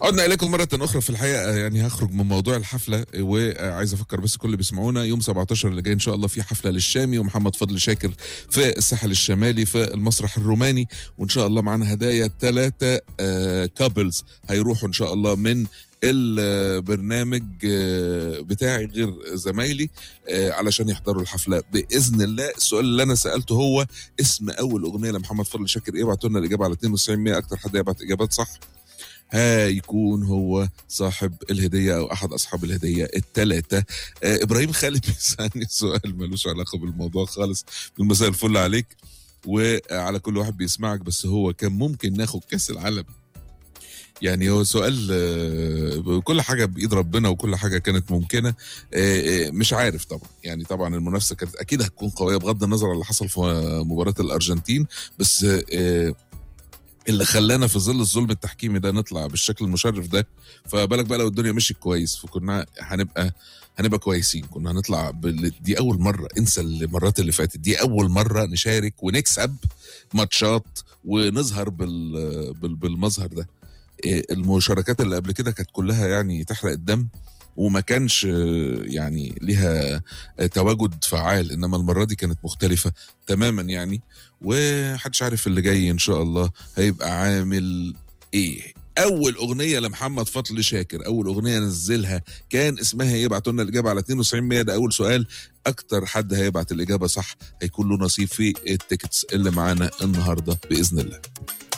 عدنا اليكم مره اخرى في الحقيقه يعني هخرج من موضوع الحفله وعايز افكر بس كل اللي بيسمعونا يوم 17 اللي جاي ان شاء الله في حفله للشامي ومحمد فضل شاكر في الساحل الشمالي في المسرح الروماني وان شاء الله معانا هدايا ثلاثه كابلز هيروحوا ان شاء الله من البرنامج آه، بتاعي غير زمايلي آه، علشان يحضروا الحفله باذن الله السؤال اللي انا سالته هو اسم اول اغنيه لمحمد فضل شاكر ايه ابعتوا لنا الاجابه على 92 100 اكتر حد يبعت اجابات صح هيكون هو صاحب الهدية أو أحد أصحاب الهدية الثلاثة آه إبراهيم خالد بيسألني سؤال ملوش علاقة بالموضوع خالص مساء الفل عليك وعلى كل واحد بيسمعك بس هو كان ممكن ناخد كأس العالم يعني هو سؤال آه، كل حاجة بإيد ربنا وكل حاجة كانت ممكنة آه، آه، مش عارف طبعا يعني طبعا المنافسة كانت أكيد هتكون قوية بغض النظر عن اللي حصل في مباراة الأرجنتين بس آه، اللي خلانا في ظل الظلم التحكيمي ده نطلع بالشكل المشرف ده فبالك بقى لو الدنيا مشيت كويس فكنا هنبقى هنبقى كويسين كنا هنطلع بال... دي اول مره انسى المرات اللي فاتت دي اول مره نشارك ونكسب ماتشات ونظهر بال... بال... بالمظهر ده إيه، المشاركات اللي قبل كده كانت كلها يعني تحرق الدم وما كانش آه، يعني ليها آه، تواجد فعال انما المره دي كانت مختلفه تماما يعني ومحدش عارف اللي جاي ان شاء الله هيبقى عامل ايه اول اغنيه لمحمد فضل شاكر اول اغنيه نزلها كان اسمها ايه ابعتوا لنا الاجابه على 92 100 ده اول سؤال اكتر حد هيبعت الاجابه صح هيكون له نصيب في التيكتس اللي معانا النهارده باذن الله